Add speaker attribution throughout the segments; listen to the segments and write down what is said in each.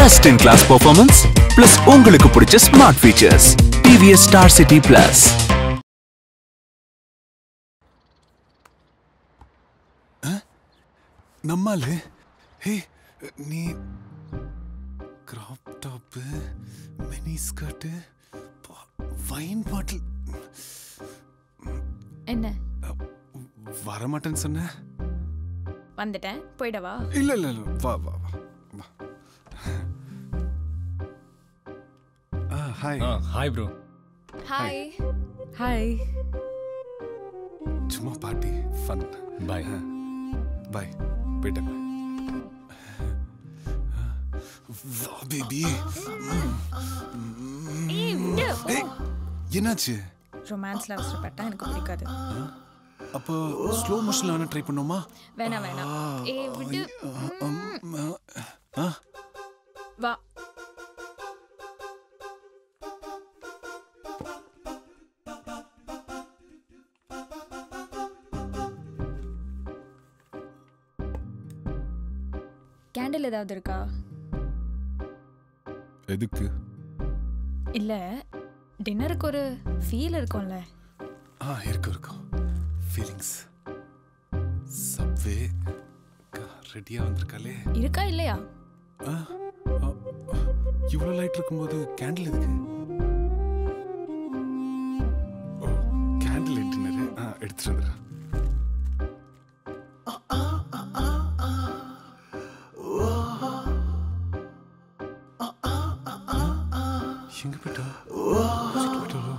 Speaker 1: Best in class performance plus உங்களுக்கு பிடிச்ச smart features TVS Star City plus
Speaker 2: நம்மாலு hey நீ crop top mini skirt wine bottle
Speaker 3: என்ன
Speaker 2: வரமாட்டேன்னு சொன்ன
Speaker 3: வந்துட்டேன் போயிடவா
Speaker 2: இல்ல இல்ல இல்ல வா வா வா வா ஆ hi
Speaker 4: hi bro
Speaker 3: hi hi
Speaker 2: சும்மா பார்ட்டி ஃபன்
Speaker 4: பாய்
Speaker 2: பாய் போயிட்டேன் வா பேபி என்னாச்சு
Speaker 3: ரொமான்ஸ்ல அவசரப்பட்டா எனக்கு பிடிக்காது
Speaker 2: அப்போ ஸ்லோ மோஷன்ல வேணா ட்ரை பண்ணோமா
Speaker 3: வேணாம் வேணாம் ஏ விடு
Speaker 2: ஆ
Speaker 3: வா கேண்டில் ஏதாவது இருக்கா
Speaker 2: எதுக்கு
Speaker 3: இல்ல டின்னருக்கு ஒரு ஃபீல் இருக்கும்ல
Speaker 2: ஆ இருக்கும் இருக்கும் ஃபீலிங்ஸ் சப்வே ரெடியா வந்திருக்காளே
Speaker 3: இருக்கா இல்லையா
Speaker 2: ஆ, ஆ, இவ்வளோ லைட் இருக்கும்போது கேண்டில் எதுக்கு ஓ கேண்டில் டின்னரு ஆ எடுத்துட்டு வந்துடுறேன் எங்க போயிட்டா வச்சுட்டு போயிட்டாளோ?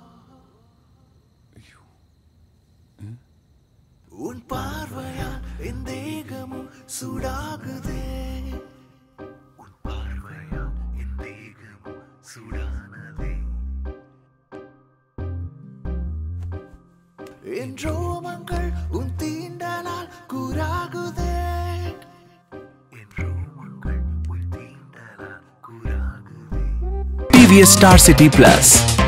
Speaker 2: ஐயோ
Speaker 5: உன் பார்வையால் என் தேகமும் சூடாகுதே உன் பார்வையால் என் தேகமும் சூடானதே என் ரோமங்கள் உன் தீண்டலால் கூறாகுதே என் ரோமங்கள் உன் தீண்டலால் கூறாகுதே
Speaker 1: டிவிஎஸ் ஸ்டார் சிட்டி பிளஸ்